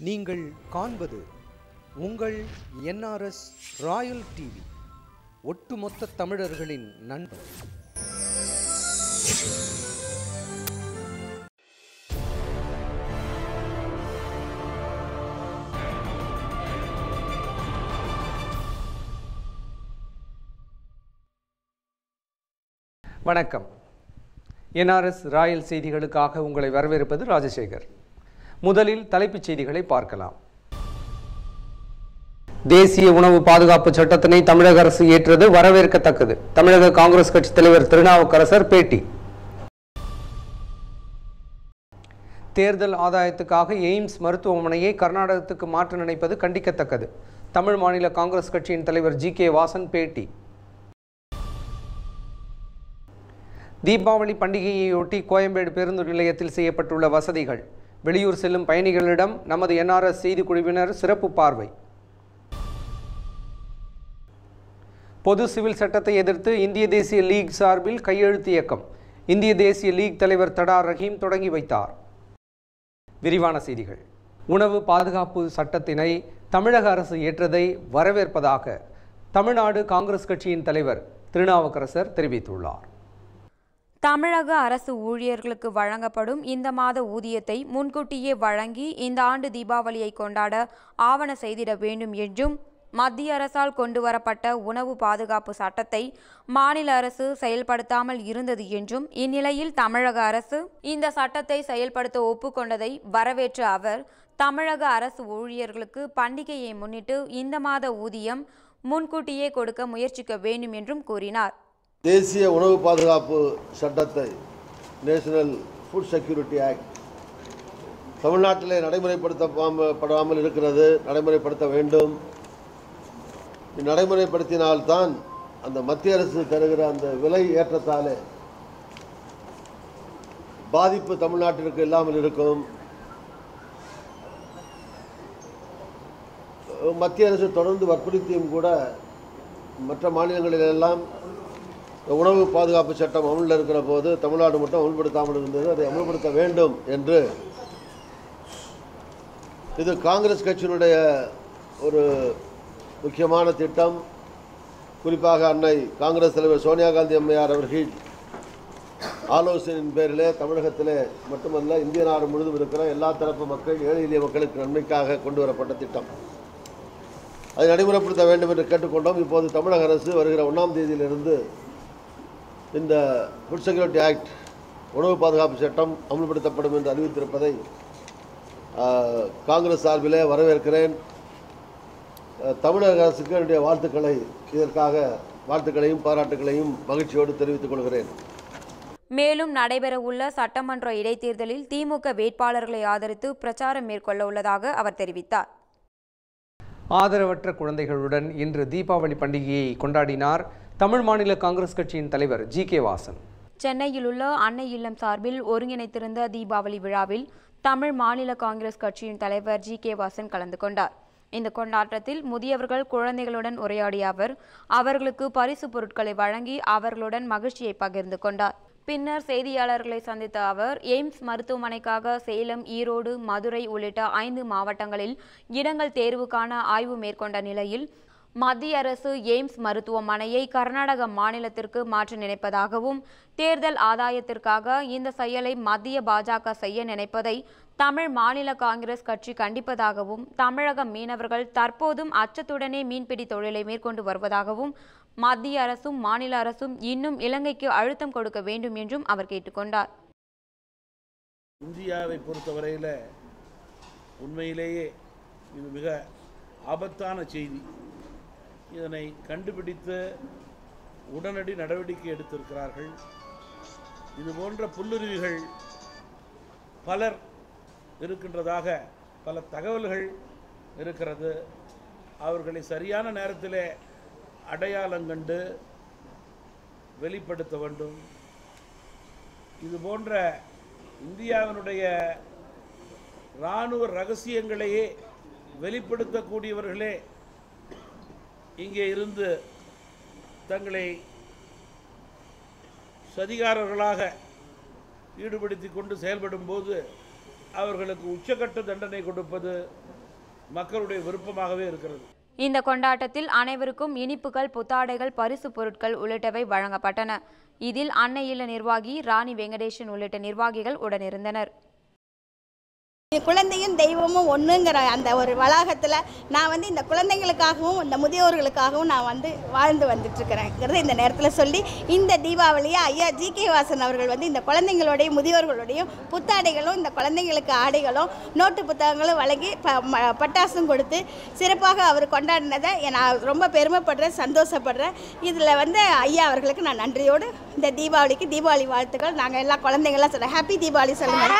நீங்கள் காண்பது உங்கள் என்ஆர்எஸ் ராயல் டிவி ஒட்டுமொத்த தமிழர்களின் நண்பன் வணக்கம் என்ஆர்எஸ் ராயல் செய்திகளுக்காக உங்களை வரவேற்பது ராஜசேகர் முதலில் தலைப்புச் செய்திகளை பார்க்கலாம் தேசிய உணவு பாதுகாப்பு சட்டத்தினை தமிழக அரசு ஏற்றது வரவேற்கத்தக்கது தமிழக காங்கிரஸ் கட்சி தலைவர் திருநாவுக்கரசர் பேட்டி தேர்தல் ஆதாயத்துக்காக எய்ம்ஸ் மருத்துவமனையை கர்நாடகத்துக்கு மாற்ற நினைப்பது கண்டிக்கத்தக்கது தமிழ் மாநில காங்கிரஸ் கட்சியின் தலைவர் ஜி கே வாசன் பேட்டி தீபாவளி பண்டிகையையொட்டி கோயம்பேடு பேருந்து நிலையத்தில் செய்யப்பட்டுள்ள வசதிகள் வெளியூர் செல்லும் பயணிகளிடம் நமது என்ஆர்எஸ் செய்திக்குழுவினர் சிறப்பு பார்வை பொது சிவில் சட்டத்தை எதிர்த்து இந்திய தேசிய லீக் சார்பில் கையெழுத்து இயக்கம் இந்திய தேசிய லீக் தலைவர் தடா ரஹீம் தொடங்கி வைத்தார் விரிவான செய்திகள் உணவு பாதுகாப்பு சட்டத்தினை தமிழக அரசு ஏற்றதை வரவேற்பதாக தமிழ்நாடு காங்கிரஸ் கட்சியின் தலைவர் திருநாவுக்கரசர் தெரிவித்துள்ளார் தமிழக அரசு ஊழியர்களுக்கு வழங்கப்படும் இந்த மாத ஊதியத்தை முன்கூட்டியே வழங்கி இந்த ஆண்டு தீபாவளியை கொண்டாட ஆவண செய்திட வேண்டும் என்றும் மத்திய அரசால் கொண்டுவரப்பட்ட உணவு பாதுகாப்பு சட்டத்தை மாநில அரசு செயல்படுத்தாமல் இருந்தது என்றும் இந்நிலையில் தமிழக அரசு இந்த சட்டத்தை செயல்படுத்த ஒப்புக்கொண்டதை வரவேற்ற அவர் தமிழக அரசு ஊழியர்களுக்கு பண்டிகையை முன்னிட்டு இந்த மாத ஊதியம் முன்கூட்டியே கொடுக்க முயற்சிக்க வேண்டும் என்றும் கூறினார் தேசிய உணவு பாதுகாப்பு சட்டத்தை நேஷனல் ஃபுட் செக்யூரிட்டி ஆக்ட் தமிழ்நாட்டிலே நடைமுறைப்படுத்தப்படாமல் இருக்கிறது நடைமுறைப்படுத்த வேண்டும் நடைமுறைப்படுத்தினால்தான் அந்த மத்திய அரசு தருகிற அந்த விலை ஏற்றத்தாலே பாதிப்பு தமிழ்நாட்டிற்கு இல்லாமல் இருக்கும் மத்திய அரசு தொடர்ந்து வற்புறுத்தியும் கூட மற்ற மாநிலங்களிலெல்லாம் இந்த உணவு பாதுகாப்பு சட்டம் அமலில் இருக்கிற போது தமிழ்நாடு மட்டும் அமல்படுத்தாமல் இருந்தது அதை அமல்படுத்த வேண்டும் என்று இது காங்கிரஸ் கட்சியினுடைய ஒரு முக்கியமான திட்டம் குறிப்பாக அன்னை காங்கிரஸ் தலைவர் சோனியா காந்தி அம்மையார் அவர்கள் ஆலோசனையின் பேரிலே தமிழகத்திலே மட்டுமல்ல இந்திய நாடு முழுவதும் இருக்கிற எல்லா தரப்பு மக்கள் ஏழை எளிய மக்களுக்கு நன்மைக்காக கொண்டு வரப்பட்ட திட்டம் அதை நடைமுறைப்படுத்த வேண்டும் என்று கேட்டுக்கொண்டோம் இப்போது தமிழக அரசு வருகிற ஒன்றாம் தேதியிலிருந்து இந்த ஃபுட் செக்யூரிட்டி ஆக்ட் உணவு பாதுகாப்பு சட்டம் அமல்படுத்தப்படும் என்று அறிவித்திருப்பதை ஆஹ், காங்கிரஸ் சார்பிலே வரவேற்கிறேன் ஆஹ், தமிழக அரசுக்கு என்னுடைய வாழ்த்துக்களை இதற்காக வாழ்த்துக்களையும் பாராட்டுகளையும் மகிழ்ச்சியோடு தெரிவித்துக் கொள்கிறேன் மேலும் நடைபெறவுள்ள சட்டமன்ற இடைத்தேர்தலில் திமுக வேட்பாளர்களை ஆதரித்து பிரச்சாரம் மேற்கொள்ள உள்ளதாக அவர் தெரிவித்தார் ஆதரவற்ற குழந்தைகளுடன் இன்று தீபாவளி பண்டிகையை கொண்டாடினார் தமிழ் மாநில காங்கிரஸ் கட்சியின் தலைவர் ஜி கே வாசன் சென்னையில் உள்ள அன்னை இல்லம் சார்பில் ஒருங்கிணைத்திருந்த தீபாவளி விழாவில் தமிழ் மாநில காங்கிரஸ் கட்சியின் தலைவர் ஜி கே வாசன் கலந்து கொண்டார் இந்த கொண்டாட்டத்தில் முதியவர்கள் குழந்தைகளுடன் உரையாடிய அவர் அவர்களுக்கு பரிசு பொருட்களை வழங்கி அவர்களுடன் மகிழ்ச்சியை பகிர்ந்து கொண்டார் பின்னர் செய்தியாளர்களை சந்தித்த அவர் எய்ம்ஸ் மருத்துவமனைக்காக சேலம் ஈரோடு மதுரை உள்ளிட்ட ஐந்து மாவட்டங்களில் இடங்கள் தேர்வுக்கான ஆய்வு மேற்கொண்ட நிலையில் மத்திய அரசு எய்ம்ஸ் மருத்துவமனையை கர்நாடக மாநிலத்திற்கு மாற்ற நினைப்பதாகவும் தேர்தல் ஆதாயத்திற்காக இந்த செயலை மத்திய பாஜக செய்ய நினைப்பதை தமிழ் மாநில காங்கிரஸ் கட்சி கண்டிப்பதாகவும் தமிழக மீனவர்கள் தற்போதும் அச்சத்துடனே மீன்பிடி தொழிலை மேற்கொண்டு வருவதாகவும் மத்திய அரசும் மாநில அரசும் இன்னும் இலங்கைக்கு அழுத்தம் கொடுக்க வேண்டும் என்றும் அவர் கேட்டுக்கொண்டார் இந்தியாவை பொறுத்தவரையில் உண்மையிலேயே இது மிக ஆபத்தான செய்தி இதனை கண்டுபிடித்து உடனடி நடவடிக்கை எடுத்திருக்கிறார்கள் இது போன்ற புல்லுருவிகள் பலர் இருக்கின்றதாக பல தகவல்கள் இருக்கிறது அவர்களை சரியான நேரத்திலே அடையாளம் கண்டு வெளிப்படுத்த வேண்டும் இது போன்ற இந்தியாவினுடைய இராணுவ ரகசியங்களையே வெளிப்படுத்தக்கூடியவர்களே இங்கே இருந்து தங்களை சதிகாரர்களாக ஈடுபடுத்தி கொண்டு செயல்படும் போது அவர்களுக்கு உச்சக்கட்ட தண்டனை கொடுப்பது மக்களுடைய விருப்பமாகவே இருக்கிறது இந்த கொண்டாட்டத்தில் அனைவருக்கும் இனிப்புகள் புத்தாடைகள் பரிசு பொருட்கள் உள்ளிட்டவை வழங்கப்பட்டன இதில் அன்னை இல்ல நிர்வாகி ராணி வெங்கடேசன் உள்ளிட்ட நிர்வாகிகள் உடனிருந்தனர் குழந்தையும் தெய்வமும் ஒன்றுங்கிற அந்த ஒரு வளாகத்தில் நான் வந்து இந்த குழந்தைங்களுக்காகவும் இந்த முதியோர்களுக்காகவும் நான் வந்து வாழ்ந்து வந்துட்டுருக்கிறேங்கிறத இந்த நேரத்தில் சொல்லி இந்த தீபாவளியை ஐயா ஜி கே வாசன் அவர்கள் வந்து இந்த குழந்தைங்களோடையும் முதியோர்களுடையும் புத்தாடைகளும் இந்த குழந்தைங்களுக்கு ஆடைகளும் நோட்டு புத்தகங்களும் வழங்கி ப ம- பட்டாசும் கொடுத்து சிறப்பாக அவர் கொண்டாடினதை நான் ரொம்ப பெருமைப்படுறேன் சந்தோஷப்படுறேன் இதில் வந்து ஐயா அவர்களுக்கு நான் நன்றியோடு இந்த தீபாவளிக்கு தீபாவளி வாழ்த்துக்கள் நாங்கள் எல்லா குழந்தைங்களாம் சொல்கிறோம் ஹாப்பி தீபாவளி சொல்லுங்கள்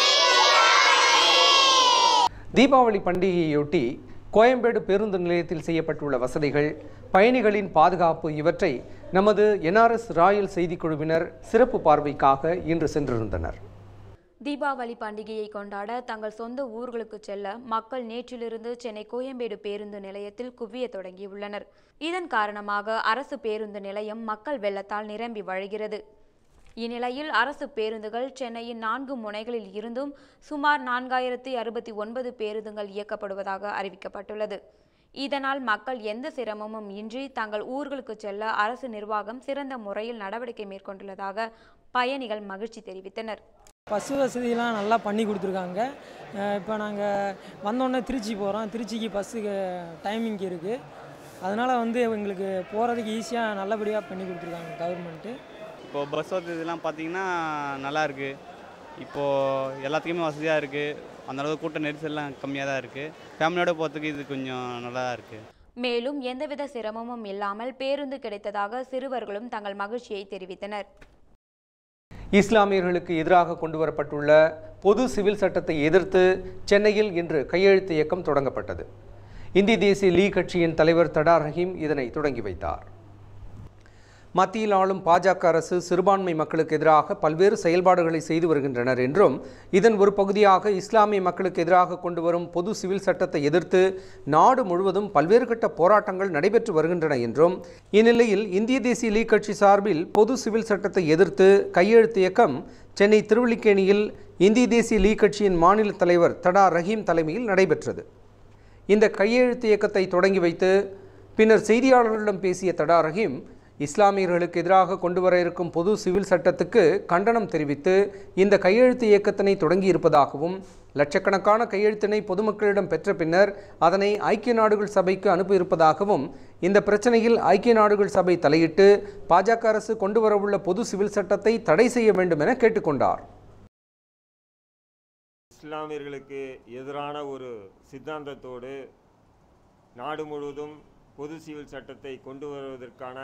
தீபாவளி பண்டிகையொட்டி கோயம்பேடு பேருந்து நிலையத்தில் செய்யப்பட்டுள்ள வசதிகள் பயணிகளின் பாதுகாப்பு இவற்றை நமது என்ஆர்எஸ் ராயல் செய்திக்குழுவினர் சிறப்பு பார்வைக்காக இன்று சென்றிருந்தனர் தீபாவளி பண்டிகையை கொண்டாட தங்கள் சொந்த ஊர்களுக்கு செல்ல மக்கள் நேற்றிலிருந்து சென்னை கோயம்பேடு பேருந்து நிலையத்தில் குவிய தொடங்கியுள்ளனர் இதன் காரணமாக அரசு பேருந்து நிலையம் மக்கள் வெள்ளத்தால் நிரம்பி வழிகிறது இந்நிலையில் அரசு பேருந்துகள் சென்னையின் நான்கு முனைகளில் இருந்தும் சுமார் நான்காயிரத்தி அறுபத்தி ஒன்பது பேருந்துகள் இயக்கப்படுவதாக அறிவிக்கப்பட்டுள்ளது இதனால் மக்கள் எந்த சிரமமும் இன்றி தங்கள் ஊர்களுக்கு செல்ல அரசு நிர்வாகம் சிறந்த முறையில் நடவடிக்கை மேற்கொண்டுள்ளதாக பயணிகள் மகிழ்ச்சி தெரிவித்தனர் பஸ் வசதியெலாம் நல்லா பண்ணி கொடுத்துருக்காங்க இப்போ நாங்கள் வந்தோடனே திருச்சி போகிறோம் திருச்சிக்கு பஸ்ஸுக்கு டைமிங் இருக்குது அதனால் வந்து எங்களுக்கு போகிறதுக்கு ஈஸியாக நல்லபடியாக பண்ணி கொடுத்துருக்காங்க கவர்மெண்ட்டு இப்போது பஸ் வசதிலாம் பார்த்தீங்கன்னா நல்லா இருக்கு இப்போது எல்லாத்துக்குமே வசதியாக இருக்குது அந்த அளவுக்கு கூட்ட நெரிசல்லாம் கம்மியாக தான் இருக்குது ஃபேமிலியோட போகிறதுக்கு இது கொஞ்சம் நல்லா இருக்குது மேலும் எந்தவித சிரமமும் இல்லாமல் பேருந்து கிடைத்ததாக சிறுவர்களும் தங்கள் மகிழ்ச்சியை தெரிவித்தனர் இஸ்லாமியர்களுக்கு எதிராக கொண்டுவரப்பட்டுள்ள பொது சிவில் சட்டத்தை எதிர்த்து சென்னையில் இன்று கையெழுத்து இயக்கம் தொடங்கப்பட்டது இந்திய தேசிய லீக் கட்சியின் தலைவர் தடார் ரஹீம் இதனை தொடங்கி வைத்தார் மத்தியில் ஆளும் பாஜக அரசு சிறுபான்மை மக்களுக்கு எதிராக பல்வேறு செயல்பாடுகளை செய்து வருகின்றனர் என்றும் இதன் ஒரு பகுதியாக இஸ்லாமிய மக்களுக்கு எதிராக கொண்டு வரும் பொது சிவில் சட்டத்தை எதிர்த்து நாடு முழுவதும் பல்வேறு கட்ட போராட்டங்கள் நடைபெற்று வருகின்றன என்றும் இந்நிலையில் இந்திய தேசிய லீக் கட்சி சார்பில் பொது சிவில் சட்டத்தை எதிர்த்து கையெழுத்து இயக்கம் சென்னை திருவல்லிக்கேணியில் இந்திய தேசிய லீக் கட்சியின் மாநில தலைவர் தடா ரஹீம் தலைமையில் நடைபெற்றது இந்த கையெழுத்து இயக்கத்தை தொடங்கி வைத்து பின்னர் செய்தியாளர்களிடம் பேசிய தடா ரஹீம் இஸ்லாமியர்களுக்கு எதிராக கொண்டு வர இருக்கும் பொது சிவில் சட்டத்துக்கு கண்டனம் தெரிவித்து இந்த கையெழுத்து இயக்கத்தினை தொடங்கியிருப்பதாகவும் லட்சக்கணக்கான கையெழுத்தினை பொதுமக்களிடம் பெற்ற பின்னர் அதனை ஐக்கிய நாடுகள் சபைக்கு அனுப்பியிருப்பதாகவும் இந்த பிரச்சனையில் ஐக்கிய நாடுகள் சபை தலையிட்டு பாஜக அரசு கொண்டு வரவுள்ள பொது சிவில் சட்டத்தை தடை செய்ய வேண்டும் என கேட்டுக்கொண்டார் இஸ்லாமியர்களுக்கு எதிரான ஒரு சித்தாந்தத்தோடு நாடு முழுவதும் பொது சிவில் சட்டத்தை கொண்டு வருவதற்கான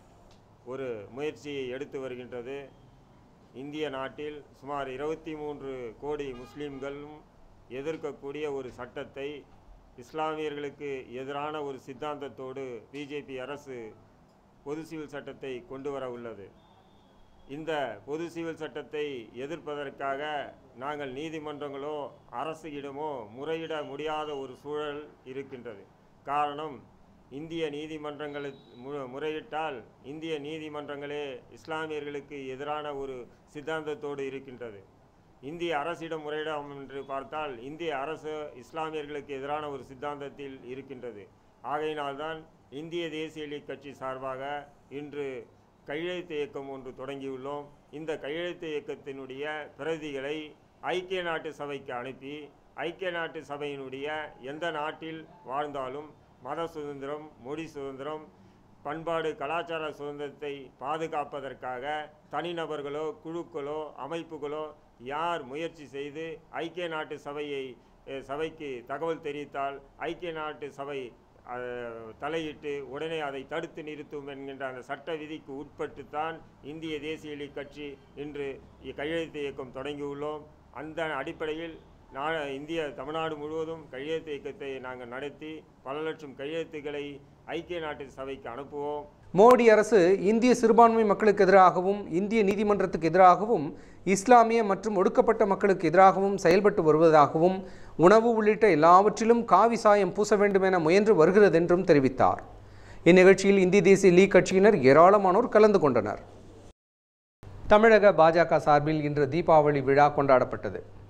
ஒரு முயற்சியை எடுத்து வருகின்றது இந்திய நாட்டில் சுமார் இருபத்தி மூன்று கோடி முஸ்லீம்களும் எதிர்க்கக்கூடிய ஒரு சட்டத்தை இஸ்லாமியர்களுக்கு எதிரான ஒரு சித்தாந்தத்தோடு பிஜேபி அரசு பொது சிவில் சட்டத்தை கொண்டு வர உள்ளது இந்த பொது சிவில் சட்டத்தை எதிர்ப்பதற்காக நாங்கள் நீதிமன்றங்களோ அரசிடமோ முறையிட முடியாத ஒரு சூழல் இருக்கின்றது காரணம் இந்திய நீதிமன்றங்களை மு- முறையிட்டால் இந்திய நீதிமன்றங்களே இஸ்லாமியர்களுக்கு எதிரான ஒரு சித்தாந்தத்தோடு இருக்கின்றது இந்திய அரசிடம் முறையிடம் என்று பார்த்தால் இந்திய அரசு இஸ்லாமியர்களுக்கு எதிரான ஒரு சித்தாந்தத்தில் இருக்கின்றது ஆகையினால்தான் இந்திய தேசிய லீக் கட்சி சார்பாக இன்று கையெழுத்து இயக்கம் ஒன்று தொடங்கியுள்ளோம் இந்த கையெழுத்து இயக்கத்தினுடைய பிரதிகளை ஐக்கிய நாட்டு சபைக்கு அனுப்பி ஐக்கிய நாட்டு சபையினுடைய எந்த நாட்டில் வாழ்ந்தாலும் மத சுதந்திரம் மொழி சுதந்திரம் பண்பாடு கலாச்சார சுதந்திரத்தை பாதுகாப்பதற்காக தனிநபர்களோ குழுக்களோ அமைப்புகளோ யார் முயற்சி செய்து ஐக்கிய நாட்டு சபையை அஹ், சபைக்கு தகவல் தெரிவித்தால் ஐக்கிய நாட்டு சபை அஹ், தலையிட்டு உடனே அதை தடுத்து நிறுத்தும் என்கின்ற அந்த சட்ட விதிக்கு உட்பட்டுத்தான் இந்திய தேசிய லீக் கட்சி இன்று இ- கையெழுத்து இயக்கம் தொடங்கியுள்ளோம் அந்த அடிப்படையில் நா இந்திய தமிழ்நாடு முழுவதும் கையெழுத்து இயக்கத்தை நாங்கள் நடத்தி பல லட்சம் கையெழுத்துக்களை ஐக்கிய நாட்டு சபைக்கு அனுப்புவோம் மோடி அரசு இந்திய சிறுபான்மை மக்களுக்கு எதிராகவும் இந்திய நீதிமன்றத்துக்கு எதிராகவும் இஸ்லாமிய மற்றும் ஒடுக்கப்பட்ட மக்களுக்கு எதிராகவும் செயல்பட்டு வருவதாகவும் உணவு உள்ளிட்ட எல்லாவற்றிலும் காவி சாயம் பூச வேண்டும் என முயன்று வருகிறது என்றும் தெரிவித்தார் இந்நிகழ்ச்சியில் இந்திய தேசிய லீக் கட்சியினர் ஏராளமானோர் கலந்து கொண்டனர் தமிழக பாஜக சார்பில் இன்று தீபாவளி விழா கொண்டாடப்பட்டது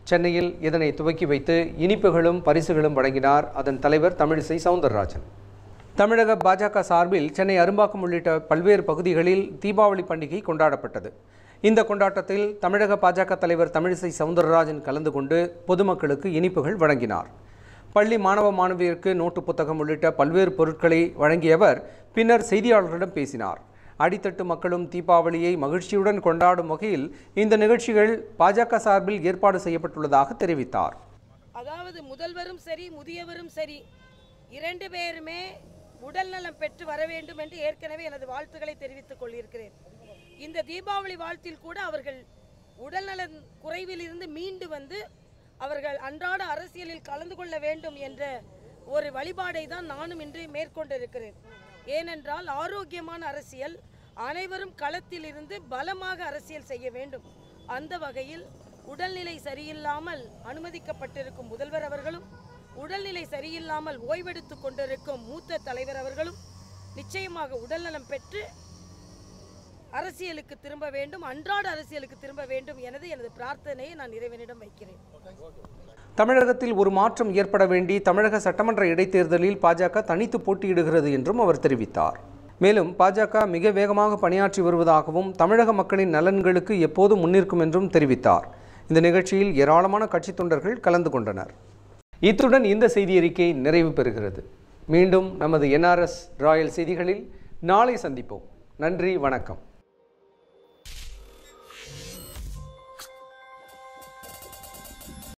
சென்னையில் இதனை துவக்கி வைத்து இனிப்புகளும் பரிசுகளும் வழங்கினார் அதன் தலைவர் தமிழிசை சவுந்தரராஜன் தமிழக பாஜக சார்பில் சென்னை அரும்பாக்கம் உள்ளிட்ட பல்வேறு பகுதிகளில் தீபாவளி பண்டிகை கொண்டாடப்பட்டது இந்த கொண்டாட்டத்தில் தமிழக பாஜக தலைவர் தமிழிசை சவுந்தரராஜன் கலந்து கொண்டு பொதுமக்களுக்கு இனிப்புகள் வழங்கினார் பள்ளி மாணவ மாணவியருக்கு நோட்டு புத்தகம் உள்ளிட்ட பல்வேறு பொருட்களை வழங்கியவர் பின்னர் செய்தியாளர்களிடம் பேசினார் அடித்தட்டு மக்களும் தீபாவளியை மகிழ்ச்சியுடன் கொண்டாடும் வகையில் இந்த நிகழ்ச்சிகள் பாஜக சார்பில் ஏற்பாடு செய்யப்பட்டுள்ளதாக தெரிவித்தார் அதாவது முதல்வரும் சரி முதியவரும் சரி இரண்டு பேருமே உடல் நலம் பெற்று வர வேண்டும் என்று ஏற்கனவே எனது வாழ்த்துக்களை தெரிவித்துக் கொள்ளியிருக்கிறேன் இந்த தீபாவளி வாழ்த்தில் கூட அவர்கள் உடல்நலன் குறைவில் இருந்து மீண்டு வந்து அவர்கள் அன்றாட அரசியலில் கலந்து கொள்ள வேண்டும் என்ற ஒரு வழிபாடை தான் நானும் இன்று மேற்கொண்டிருக்கிறேன் ஏனென்றால் ஆரோக்கியமான அரசியல் அனைவரும் களத்தில் இருந்து பலமாக அரசியல் செய்ய வேண்டும் அந்த வகையில் உடல்நிலை சரியில்லாமல் அனுமதிக்கப்பட்டிருக்கும் முதல்வர் அவர்களும் உடல்நிலை சரியில்லாமல் ஓய்வெடுத்துக் கொண்டிருக்கும் மூத்த தலைவர் அவர்களும் நிச்சயமாக உடல்நலம் பெற்று அரசியலுக்கு திரும்ப வேண்டும் அன்றாட அரசியலுக்கு திரும்ப வேண்டும் எனது எனது பிரார்த்தனையை நான் இறைவனிடம் வைக்கிறேன் தமிழகத்தில் ஒரு மாற்றம் ஏற்பட வேண்டி தமிழக சட்டமன்ற இடைத்தேர்தலில் பாஜக தனித்து போட்டியிடுகிறது என்றும் அவர் தெரிவித்தார் மேலும் பாஜக மிக வேகமாக பணியாற்றி வருவதாகவும் தமிழக மக்களின் நலன்களுக்கு எப்போதும் முன்னிற்கும் என்றும் தெரிவித்தார் இந்த நிகழ்ச்சியில் ஏராளமான கட்சித் தொண்டர்கள் கலந்து கொண்டனர் இத்துடன் இந்த செய்தி அறிக்கை நிறைவு பெறுகிறது மீண்டும் நமது என்ஆர்எஸ் ராயல் செய்திகளில் நாளை சந்திப்போம் நன்றி வணக்கம்